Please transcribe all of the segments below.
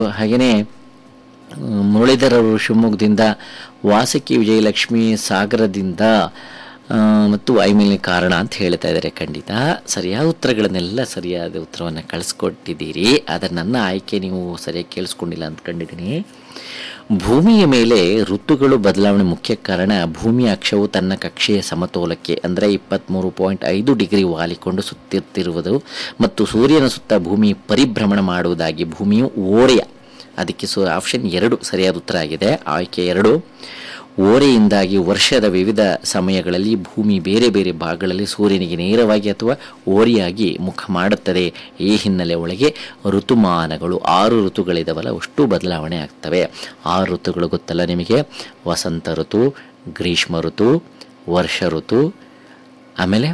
ಹಾಗೆಯೇ ಮುರಳೀಧರರು ಶಿವಮೊಗ್ಗದಿಂದ ವಾಸಕಿ ವಿಜಯಲಕ್ಷ್ಮಿ ಸಾಗರದಿಂದ ಆ, ಮತ್ತು ಐಮೇಲಿನ ಕಾರಣ ಅಂತ ಹೇಳ್ತಾ ಇದ್ದಾರೆ ಖಂಡಿತ ಸರಿಯಾದ ಉತ್ತರಗಳನ್ನೆಲ್ಲ ಸರಿಯಾದ ಉತ್ತರವನ್ನು ಕಳಿಸ್ಕೊಟ್ಟಿದ್ದೀರಿ ಆದರೆ ನನ್ನ ಆಯ್ಕೆ ನೀವು ಸರಿಯಾಗಿ ಕೇಳಿಸ್ಕೊಂಡಿಲ್ಲ ಅಂದ್ಕೊಂಡಿದ್ದೀನಿ ಭೂಮಿಯ ಮೇಲೆ ಋತುಗಳು ಬದಲಾವಣೆ ಮುಖ್ಯ ಕಾರಣ ಭೂಮಿಯ ಅಕ್ಷವು ತನ್ನ ಕಕ್ಷೆಯ ಸಮತೋಲಕ್ಕೆ ಅಂದರೆ ಇಪ್ಪತ್ತ್ಮೂರು ಪಾಯಿಂಟ್ ಐದು ಡಿಗ್ರಿ ವಾಲಿಕೊಂಡು ಸುತ್ತಿರುತ್ತಿರುವುದು ಮತ್ತು ಸೂರ್ಯನ ಸುತ್ತ ಭೂಮಿ ಪರಿಭ್ರಮಣ ಮಾಡುವುದಾಗಿ ಭೂಮಿಯು ಓರೆಯ ಅದಕ್ಕೆ ಸೊ ಆಪ್ಷನ್ ಎರಡು ಸರಿಯಾದ ಉತ್ತರ ಆಗಿದೆ ಆಯ್ಕೆ ಎರಡು ಓರೆಯಿಂದಾಗಿ ವರ್ಷದ ವಿವಿಧ ಸಮಯಗಳಲ್ಲಿ ಭೂಮಿ ಬೇರೆ ಬೇರೆ ಭಾಗಗಳಲ್ಲಿ ಸೂರ್ಯನಿಗೆ ನೇರವಾಗಿ ಅಥವಾ ಓರೆಯಾಗಿ ಮುಖ ಮಾಡುತ್ತದೆ ಈ ಹಿನ್ನೆಲೆ ಒಳಗೆ ಋತುಮಾನಗಳು ಆರು ಋತುಗಳಿದಾವಲ್ಲ ಅಷ್ಟು ಬದಲಾವಣೆ ಆಗ್ತವೆ ಆರು ಋತುಗಳು ಗೊತ್ತಲ್ಲ ನಿಮಗೆ ವಸಂತ ಋತು ಗ್ರೀಷ್ಮ ಋತು ವರ್ಷ ಋತು ಆಮೇಲೆ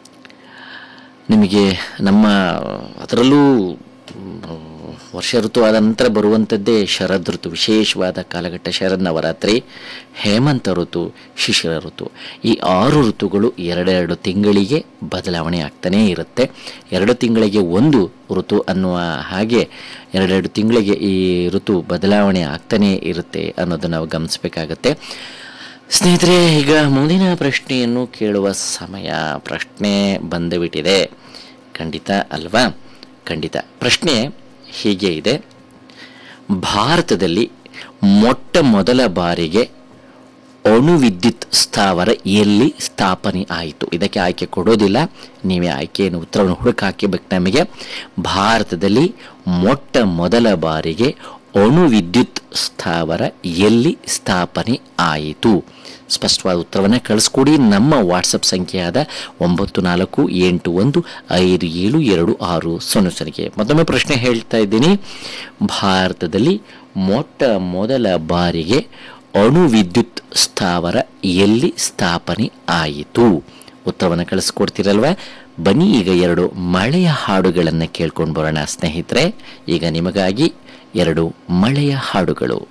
ನಿಮಗೆ ನಮ್ಮ ಅದರಲ್ಲೂ ಮ್, ವರ್ಷ ಋತು ಆದ ನಂತರ ಬರುವಂಥದ್ದೇ ಶರದ್ ಋತು ವಿಶೇಷವಾದ ಕಾಲಘಟ್ಟ ಶರದ್ ನವರಾತ್ರಿ ಹೇಮಂತ ಋತು ಶಿಶಿರ ಋತು ಈ ಆರು ಋತುಗಳು ಎರಡೆರಡು ತಿಂಗಳಿಗೆ ಬದಲಾವಣೆ ಆಗ್ತಾನೇ ಇರುತ್ತೆ ಎರಡು ತಿಂಗಳಿಗೆ ಒಂದು ಋತು ಅನ್ನುವ ಹಾಗೆ ಎರಡೆರಡು ತಿಂಗಳಿಗೆ ಈ ಋತು ಬದಲಾವಣೆ ಆಗ್ತಾನೇ ಇರುತ್ತೆ ಅನ್ನೋದು ನಾವು ಗಮನಿಸಬೇಕಾಗತ್ತೆ ಸ್ನೇಹಿತರೆ ಈಗ ಮುಂದಿನ ಪ್ರಶ್ನೆಯನ್ನು ಕೇಳುವ ಸಮಯ ಪ್ರಶ್ನೆ ಬಂದುಬಿಟ್ಟಿದೆ ಖಂಡಿತ ಅಲ್ವಾ ಖಂಡಿತ ಪ್ರಶ್ನೆ ಹೀಗೆ ಇದೆ ಭಾರತದಲ್ಲಿ ಮೊಟ್ಟ ಮೊದಲ ಬಾರಿಗೆ ಅಣು ವಿದ್ಯುತ್ ಸ್ಥಾವರ ಎಲ್ಲಿ ಸ್ಥಾಪನೆ ಆಯಿತು ಇದಕ್ಕೆ ಆಯ್ಕೆ ಕೊಡೋದಿಲ್ಲ ನೀವೇ ಆಯ್ಕೆಯನ್ನು ಉತ್ತರವನ್ನು ಹುಡುಕಿ ಹಾಕಿಬೇಕು ನಮಗೆ ಭಾರತದಲ್ಲಿ ಮೊಟ್ಟ ಮೊದಲ ಬಾರಿಗೆ ಅಣು ವಿದ್ಯುತ್ ಸ್ಥಾವರ ಎಲ್ಲಿ ಸ್ಥಾಪನೆ ಆಯಿತು ಸ್ಪಷ್ಟವಾದ ಉತ್ತರವನ್ನು ಕಳಿಸ್ಕೊಡಿ ನಮ್ಮ ವಾಟ್ಸಪ್ ಸಂಖ್ಯೆಯಾದ ಒಂಬತ್ತು ನಾಲ್ಕು ಎಂಟು ಒಂದು ಐದು ಏಳು ಎರಡು ಆರು ಸೊನ್ನೆ ಸೊನ್ನೆಗೆ ಮತ್ತೊಮ್ಮೆ ಪ್ರಶ್ನೆ ಹೇಳ್ತಾ ಇದ್ದೀನಿ ಭಾರತದಲ್ಲಿ ಮೊಟ್ಟ ಮೊದಲ ಬಾರಿಗೆ ಅಣು ವಿದ್ಯುತ್ ಸ್ಥಾವರ ಎಲ್ಲಿ ಸ್ಥಾಪನೆ ಆಯಿತು ಉತ್ತರವನ್ನು ಕಳಿಸ್ಕೊಡ್ತೀರಲ್ವ ಬನ್ನಿ ಈಗ ಎರಡು ಮಳೆಯ ಹಾಡುಗಳನ್ನು ಕೇಳ್ಕೊಂಡು ಬರೋಣ ಸ್ನೇಹಿತರೆ ಈಗ ನಿಮಗಾಗಿ ಎರಡು ಮಳೆಯ ಹಾಡುಗಳು